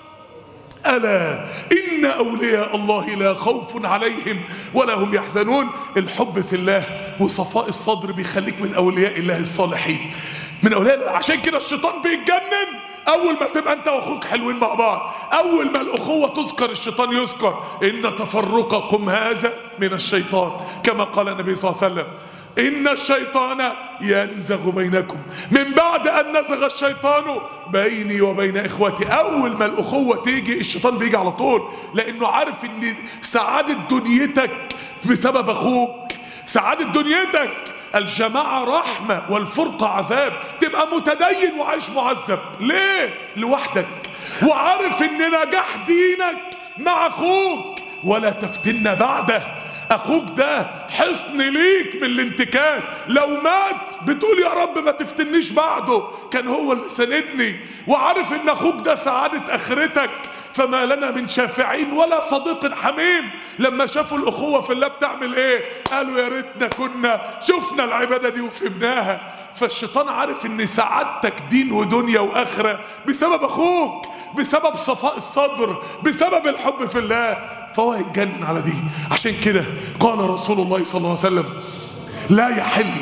ألا إن أولياء الله لا خوف عليهم ولا هم يحزنون الحب في الله وصفاء الصدر بيخليك من أولياء الله الصالحين من أولياء الله عشان كده الشيطان بيتجنن أول ما تبقى أنت وأخوك حلوين مع بعض أول ما الأخوة تذكر الشيطان يذكر إن تفرقكم هذا من الشيطان كما قال النبي صلى الله عليه وسلم إن الشيطان ينزغ بينكم من بعد أن نزغ الشيطان بيني وبين إخوتي أول ما الأخوة تيجي الشيطان بيجي على طول لأنه عارف إن سعادة دنيتك بسبب أخوك سعادة دنيتك الجماعة رحمة والفرقة عذاب تبقى متدين وعايش معذب ليه؟ لوحدك وعارف إن نجاح دينك مع أخوك ولا تفتنا بعده اخوك ده حصن ليك من الانتكاس لو مات بتقول يا رب ما تفتنيش بعده كان هو اللي سندني وعارف ان اخوك ده سعادة اخرتك فما لنا من شافعين ولا صديق حميم لما شافوا الاخوة في الله بتعمل ايه قالوا يا ريتنا كنا شفنا العبادة دي وفهمناها فالشيطان عارف ان سعادتك دين ودنيا واخرة بسبب اخوك بسبب صفاء الصدر بسبب الحب في الله فهو هيتجنن على دي عشان كده قال رسول الله صلى الله عليه وسلم لا يحل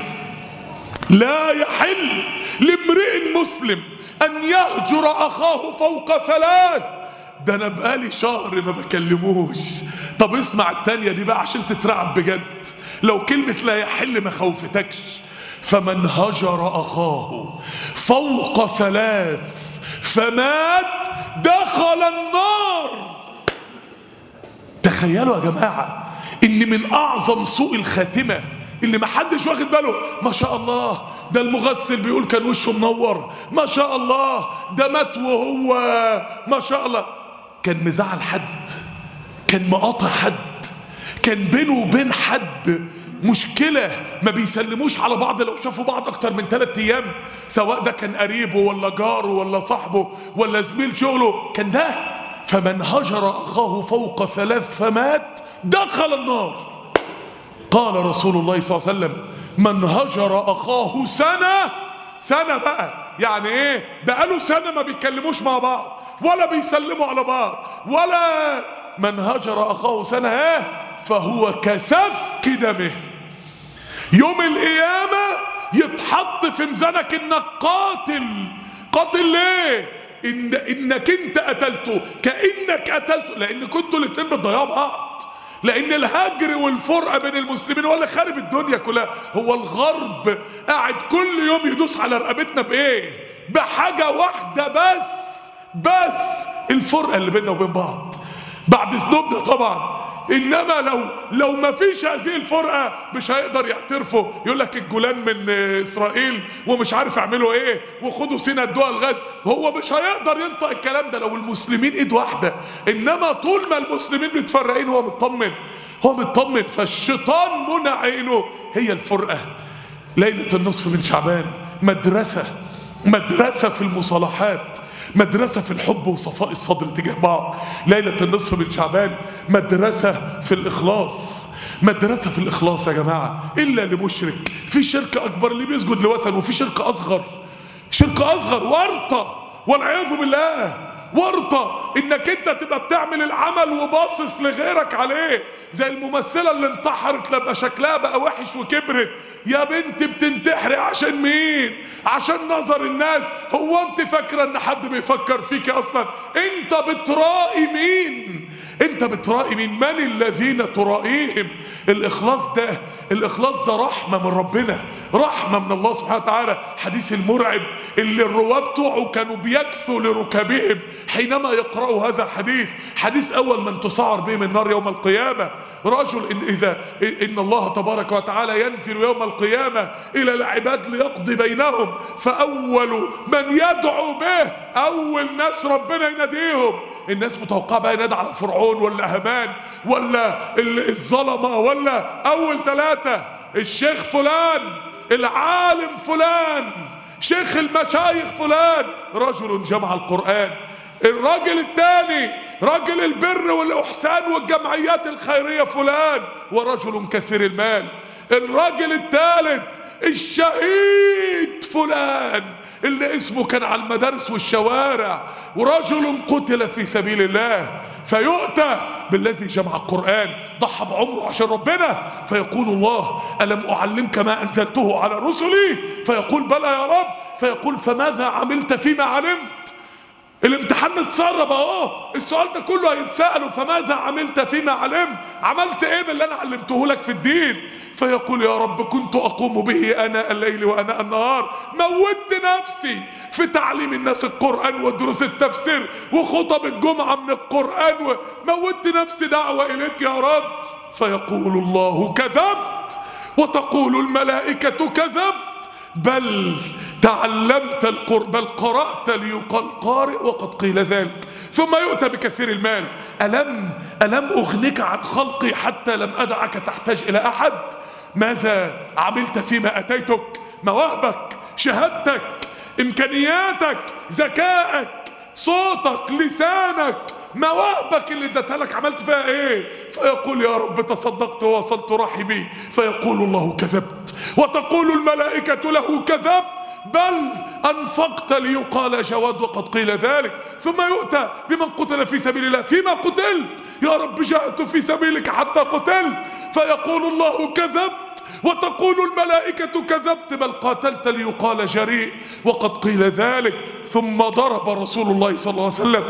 لا يحل لامرئ مسلم ان يهجر اخاه فوق ثلاث ده انا بقالي شهر ما بكلموش طب اسمع التانية دي بقى عشان تترعب بجد لو كلمة لا يحل ما خوفتكش فمن هجر اخاه فوق ثلاث فمات دخل النار تخيلوا يا جماعة ان من اعظم سوء الخاتمة اللي محدش واخد باله ما شاء الله ده المغسل بيقول كان وشه منور ما شاء الله ده مات وهو ما شاء الله كان مزعل حد كان مقاطع حد كان بينه وبين حد مشكلة ما بيسلموش على بعض لو شافوا بعض أكتر من ثلاثة أيام سواء ده كان قريبه ولا جاره ولا صاحبه ولا زميل شغله كان ده فمن هجر أخاه فوق ثلاث فمات دخل النار قال رسول الله صلى الله عليه وسلم من هجر أخاه سنة سنة بقى يعني ايه بقاله سنة ما بيتكلموش مع بعض ولا بيسلموا على بعض ولا من هجر أخاه سنة ايه فهو كسفك دمه يوم القيامة يتحط في ميزانك انك قاتل قاتل ليه إن انك انت قتلته كانك قتلته لان كنتوا الاتنين بتضيعوا بعض لان الهجر والفرقه بين المسلمين هو اللي خارب الدنيا كلها هو الغرب قاعد كل يوم يدوس على رقبتنا بايه بحاجه واحده بس بس الفرقه اللي بيننا وبين بعض بعد ذنوبنا طبعا انما لو لو ما فيش هذه الفرقه مش هيقدر يعترفوا يقول لك الجولان من اسرائيل ومش عارف يعملوا ايه وخدوا سينا ادوها الغاز هو مش هيقدر ينطق الكلام ده لو المسلمين ايد واحده انما طول ما المسلمين متفرقين هو مطمن هو مطمن فالشيطان منع عينه هي الفرقه ليله النصف من شعبان مدرسه مدرسه في المصالحات مدرسة في الحب وصفاء الصدر تجاه بعض ليلة النصف من شعبان مدرسة في الإخلاص مدرسة في الإخلاص يا جماعة إلا لمشرك في شرك أكبر اللي بيسجد لوثن وفي شرك أصغر شرك أصغر ورطة والعياذ بالله ورطة انك انت تبقى بتعمل العمل وباصص لغيرك عليه زي الممثلة اللي انتحرت لما شكلها بقى وحش وكبرت يا بنت بتنتحري عشان مين عشان نظر الناس هو انت فاكرة ان حد بيفكر فيك اصلا انت بترائي مين انت بترائي مين من الذين ترائيهم الاخلاص ده الاخلاص ده رحمة من ربنا رحمة من الله سبحانه وتعالى حديث المرعب اللي الرواه بتوعه كانوا بيكثوا لركابهم حينما يقرأوا هذا الحديث حديث أول من تسعر بهم النار يوم القيامة رجل إن إذا إن الله تبارك وتعالى ينزل يوم القيامة إلى العباد ليقضي بينهم فأول من يدعو به أول ناس ربنا يناديهم الناس متوقعة بقى ينادي على فرعون ولا همان ولا الظلمة ولا أول ثلاثة الشيخ فلان العالم فلان شيخ المشايخ فلان رجل جمع القرآن الراجل الثاني راجل البر والإحسان والجمعيات الخيرية فلان ورجل كثير المال الراجل الثالث الشهيد فلان اللي اسمه كان على المدارس والشوارع ورجل قتل في سبيل الله فيؤتى بالذي جمع القرآن ضحى بعمره عشان ربنا فيقول الله ألم أعلمك ما أنزلته على رسلي فيقول بلى يا رب فيقول فماذا عملت فيما علمت الامتحان متسرب اهو السؤال ده كله هيتسأله فماذا عملت فيما علمت عملت ايه من اللي انا علمته لك في الدين فيقول يا رب كنت اقوم به اناء الليل واناء النهار موت نفسي في تعليم الناس القرآن ودروس التفسير وخطب الجمعة من القرآن وموت نفسي دعوة اليك يا رب فيقول الله كذبت وتقول الملائكة كذبت بل تعلمت القرآن بل قرأت ليقال قارئ وقد قيل ذلك ثم يؤتى بكثير المال ألم ألم أغنك عن خلقي حتى لم أدعك تحتاج إلى أحد ماذا عملت فيما أتيتك مواهبك شهادتك إمكانياتك ذكائك صوتك لسانك مواهبك اللي اديتها لك عملت فيها ايه فيقول يا رب تصدقت ووصلت رحمي فيقول الله كذبت وتقول الملائكة له كذبت بل أنفقت ليقال جواد وقد قيل ذلك ثم يؤتى بمن قتل في سبيل الله فيما قتلت يا رب جاءت في سبيلك حتى قتلت فيقول الله كذبت وتقول الملائكة كذبت بل قاتلت ليقال جريء وقد قيل ذلك ثم ضرب رسول الله صلى الله عليه وسلم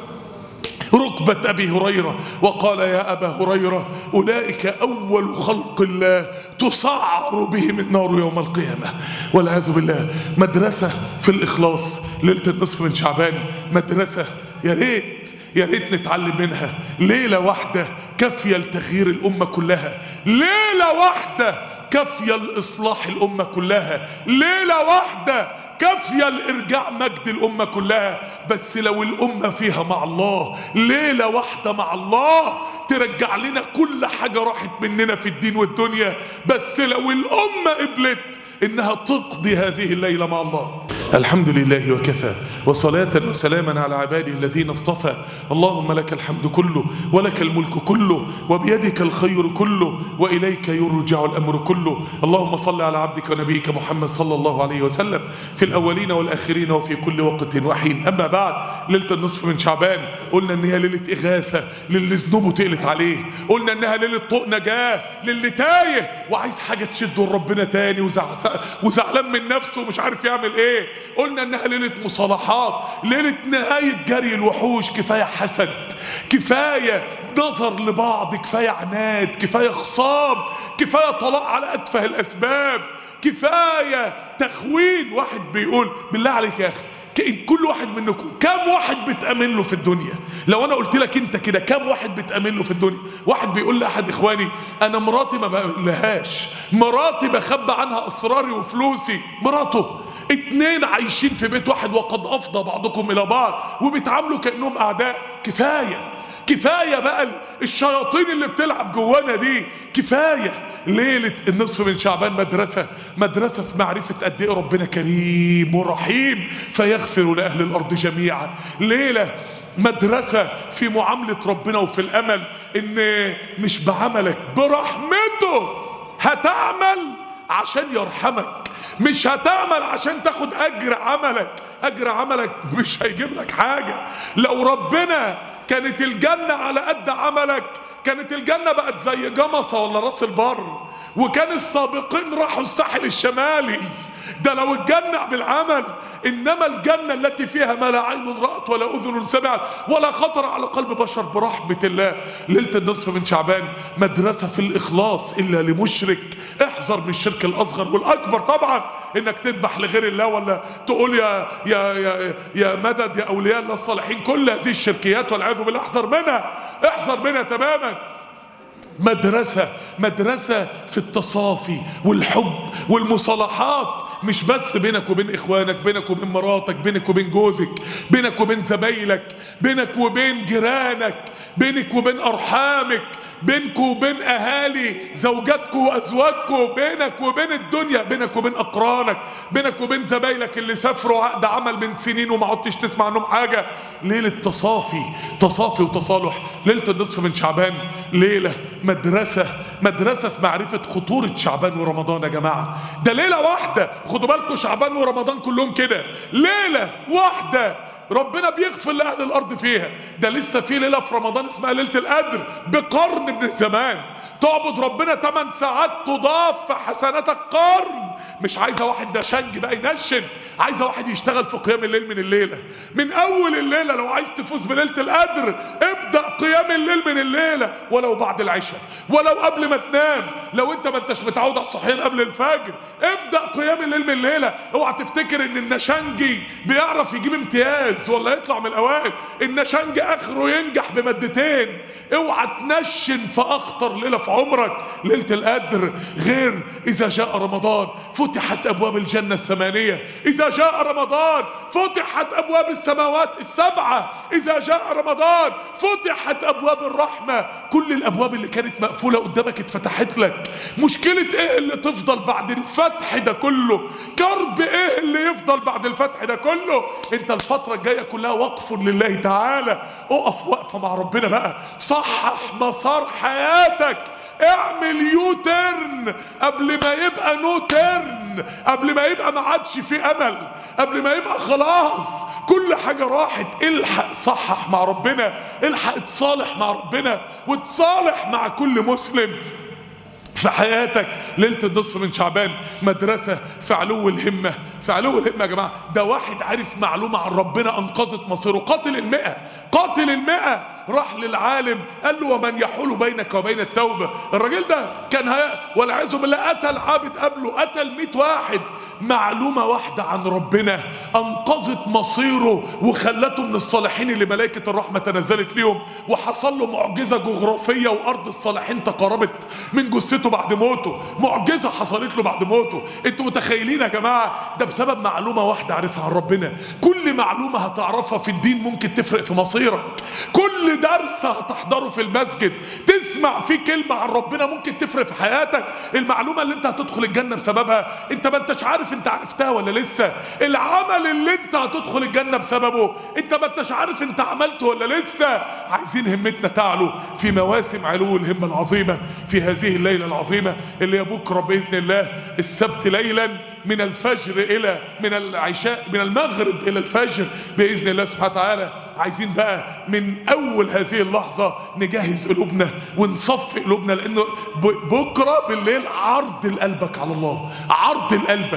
ركبة أبي هريرة وقال يا أبا هريرة أولئك أول خلق الله تسعر بهم النار يوم القيامة والعياذ بالله مدرسة في الإخلاص ليلة النصف من شعبان مدرسة يا ريت يا ريت نتعلم منها ليلة واحدة كافية لتغيير الأمة كلها ليلة واحدة كافية لإصلاح الأمة كلها ليلة واحدة كافية لإرجاع مجد الأمة كلها بس لو الأمة فيها مع الله ليلة واحدة مع الله ترجع لنا كل حاجة راحت مننا في الدين والدنيا بس لو الأمة قبلت إنها تقضي هذه الليلة مع الله الحمد لله وكفى وصلاة وسلاما على عباده الذين اصطفى اللهم لك الحمد كله ولك الملك كله وبيدك الخير كله وإليك يرجع الأمر كله اللهم صل على عبدك ونبيك محمد صلى الله عليه وسلم في الأولين والآخرين وفي كل وقت وحين أما بعد ليلة النصف من شعبان قلنا إن هي ليلة إغاثة للي ذنوبه تقلت عليه قلنا إنها ليلة طوق نجاة للي تايه وعايز حاجة تشده لربنا تاني وزع وزعلان من نفسه ومش عارف يعمل إيه قلنا إنها ليلة مصالحات ليلة نهاية جري الوحوش كفاية حسد كفاية نظر لبعض كفاية عناد كفاية خصام كفاية طلاق على أتفه الأسباب كفاية تخوين واحد بيقول بالله عليك يا أخي ك- كل واحد منكم كم واحد بتأمن له في الدنيا لو انا قلت لك انت كده كم واحد بتأمن له في الدنيا واحد بيقول لاحد اخواني انا مراتي ما بقولهاش مراتي بخبى عنها اسراري وفلوسي مراته اتنين عايشين في بيت واحد وقد افضى بعضكم الى بعض وبيتعاملوا كانهم اعداء كفايه كفايه بقى الشياطين اللي بتلعب جوانا دي كفايه ليله النصف من شعبان مدرسه مدرسه في معرفه قد ايه ربنا كريم ورحيم فيغفر لاهل الارض جميعا ليله مدرسة في معاملة ربنا وفي الأمل إن مش بعملك برحمته هتعمل عشان يرحمك مش هتعمل عشان تاخد أجر عملك أجر عملك مش هيجيب لك حاجة لو ربنا كانت الجنة على قد عملك كانت الجنة بقت زي جمصة ولا راس البر وكان السابقين راحوا الساحل الشمالي ده لو الجنة بالعمل إنما الجنة التي فيها ما لا عين رأت ولا أذن سمعت ولا خطر على قلب بشر برحمة الله ليلة النصف من شعبان مدرسة في الإخلاص إلا لمشرك احذر من الشرك الأصغر والأكبر طبعا إنك تذبح لغير الله ولا تقول يا يا يا يا مدد يا أولياء الله الصالحين كل هذه الشركيات والعياذ بالله احذر منها احذر منها تماما مدرسة مدرسة في التصافي والحب والمصالحات مش بس بينك وبين اخوانك بينك وبين مراتك بينك وبين جوزك بينك وبين زمايلك بينك وبين جيرانك بينك وبين ارحامك بينك وبين اهالي زوجاتكم وازواجكم بينك وبين الدنيا بينك وبين اقرانك بينك وبين زمايلك اللي سافروا عقد عمل من سنين وما عدتش تسمع عنهم حاجه ليله تصافي تصافي وتصالح ليله النصف من شعبان ليله مدرسه مدرسه في معرفه خطوره شعبان ورمضان يا جماعه ده ليله واحده خدوا بالكم شعبان ورمضان كلهم كده ليله واحده ربنا بيغفر لاهل الارض فيها ده لسه في ليله في رمضان اسمها ليله القدر بقرن من الزمان تعبد ربنا 8 ساعات تضاف في حسناتك قرن مش عايزه واحد ده شنج بقى ينشن عايزه واحد يشتغل في قيام الليل من الليله من اول الليله لو عايز تفوز بليله القدر ابدا قيام الليل من الليله ولو بعد العشاء ولو قبل ما تنام لو انت ما انتش متعود على الصحيان قبل الفجر ابدا قيام الليل من الليله اوعى تفتكر ان النشنجي بيعرف يجيب امتياز ولا يطلع من الاوائل النشنج اخره ينجح بمادتين اوعى تنشن في اخطر ليله في عمرك ليله القدر غير اذا جاء رمضان فتحت ابواب الجنه الثمانيه اذا جاء رمضان فتحت ابواب السماوات السبعه اذا جاء رمضان فتحت ابواب الرحمه كل الابواب اللي كانت مقفوله قدامك اتفتحت لك مشكله ايه اللي تفضل بعد الفتح ده كله كرب ايه اللي يفضل بعد الفتح ده كله انت الفتره الجايه كلها وقف لله تعالى اقف وقفه مع ربنا بقى صحح مسار حياتك اعمل يو ترن قبل ما يبقى نو ترن قبل ما يبقى ما عادش في امل قبل ما يبقى خلاص كل حاجه راحت الحق صحح مع ربنا الحق اتصالح مع ربنا وتصالح مع كل مسلم في حياتك ليله النصف من شعبان مدرسه في علو الهمه في علو الهمه يا جماعه ده واحد عارف معلومه عن ربنا انقذت مصيره قاتل المئه قاتل المئه راح للعالم قال له ومن يحول بينك وبين التوبه الراجل ده كان هي والعياذ بالله قتل عابد قبله قتل 100 واحد معلومه واحده عن ربنا انقذت مصيره وخلته من الصالحين اللي ملائكه الرحمه تنزلت ليهم وحصل له معجزه جغرافيه وارض الصالحين تقاربت من جثته بعد موته معجزه حصلت له بعد موته انتوا متخيلين يا جماعه ده بسبب معلومه واحده عارفها عن ربنا كل معلومه هتعرفها في الدين ممكن تفرق في مصيرك كل درس هتحضره في المسجد تسمع فيه كلمه عن ربنا ممكن تفرق في حياتك المعلومه اللي انت هتدخل الجنه بسببها انت ما انتش عارف انت عرفتها ولا لسه العمل اللي انت هتدخل الجنه بسببه انت ما انتش عارف انت عملته ولا لسه عايزين همتنا تعلو في مواسم علو الهمه العظيمه في هذه الليله العظيمه اللي هي بكره باذن الله السبت ليلا من الفجر الى من العشاء من المغرب الى الفجر باذن الله سبحانه وتعالى عايزين بقى من اول هذه اللحظه نجهز قلوبنا ونصفي قلوبنا لانه ب- بكره بالليل عرض لقلبك على الله عرض لقلبك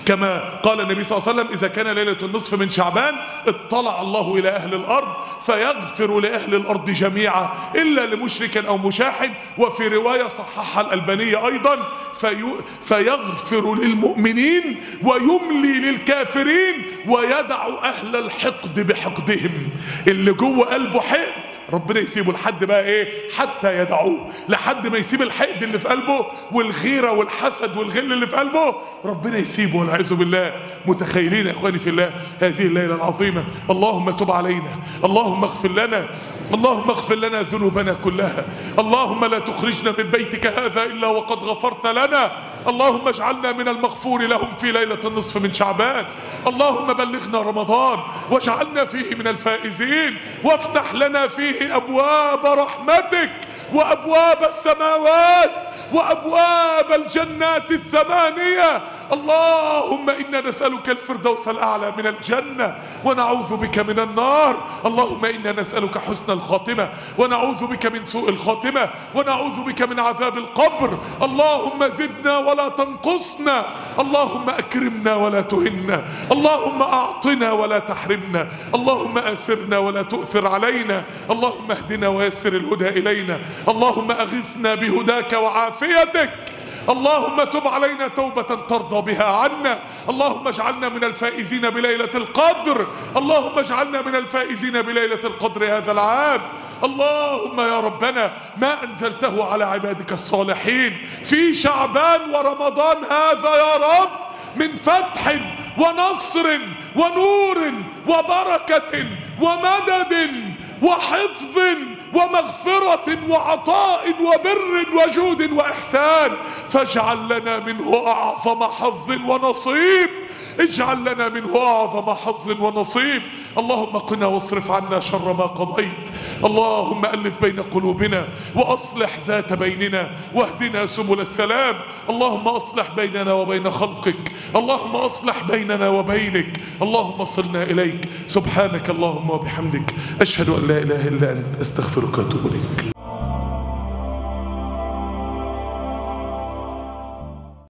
كما قال النبي صلى الله عليه وسلم إذا كان ليلة النصف من شعبان اطلع الله إلى أهل الأرض فيغفر لأهل الأرض جميعا إلا لمشرك أو مشاحن وفي رواية صححها الألبانية أيضا في فيغفر للمؤمنين ويملي للكافرين ويدع أهل الحقد بحقدهم اللي جوه قلبه حقد ربنا يسيبه لحد بقى ايه حتى يدعوه لحد ما يسيب الحقد اللي في قلبه والغيره والحسد والغل اللي في قلبه ربنا يسيبه والعياذ بالله متخيلين يا اخواني في الله هذه الليله العظيمه اللهم تب علينا اللهم اغفر لنا اللهم اغفر لنا ذنوبنا كلها اللهم لا تخرجنا من بيتك هذا الا وقد غفرت لنا اللهم اجعلنا من المغفور لهم في ليلة النصف من شعبان اللهم بلغنا رمضان واجعلنا فيه من الفائزين وافتح لنا فيه أبواب رحمتك وأبواب السماوات وأبواب الجنات الثمانية اللهم إنا نسألك الفردوس الأعلى من الجنة ونعوذ بك من النار اللهم إنا نسألك حسن الخاتمة ونعوذ بك من سوء الخاتمة ونعوذ بك من عذاب القبر اللهم زدنا ولا تنقصنا اللهم أكرمنا ولا تهنا اللهم أعطنا ولا تحرمنا اللهم آثرنا ولا تؤثر علينا اللهم اهدنا ويسر الهدى إلينا اللهم أغثنا بهداك وعافيتك اللهم تب علينا توبة ترضى بها عنا اللهم اجعلنا من الفائزين بليلة القدر اللهم اجعلنا من الفائزين بليلة القدر هذا العام اللهم يا ربنا ما أنزلته على عبادك الصالحين في شعبان ورمضان هذا يا رب من فتح ونصر ونور وبركة ومدد وحفظ ومغفرة وعطاء وبر وجود وإحسان فاجعل لنا منه أعظم حظ ونصيب اجعل لنا منه أعظم حظ ونصيب اللهم قنا واصرف عنا شر ما قضيت اللهم ألف بين قلوبنا وأصلح ذات بيننا واهدنا سبل السلام اللهم أصلح بيننا وبين خلقك اللهم أصلح بيننا وبينك اللهم صلنا إليك سبحانك اللهم وبحمدك أشهد أن لا إله إلا أنت أستغفرك وأتوب إليك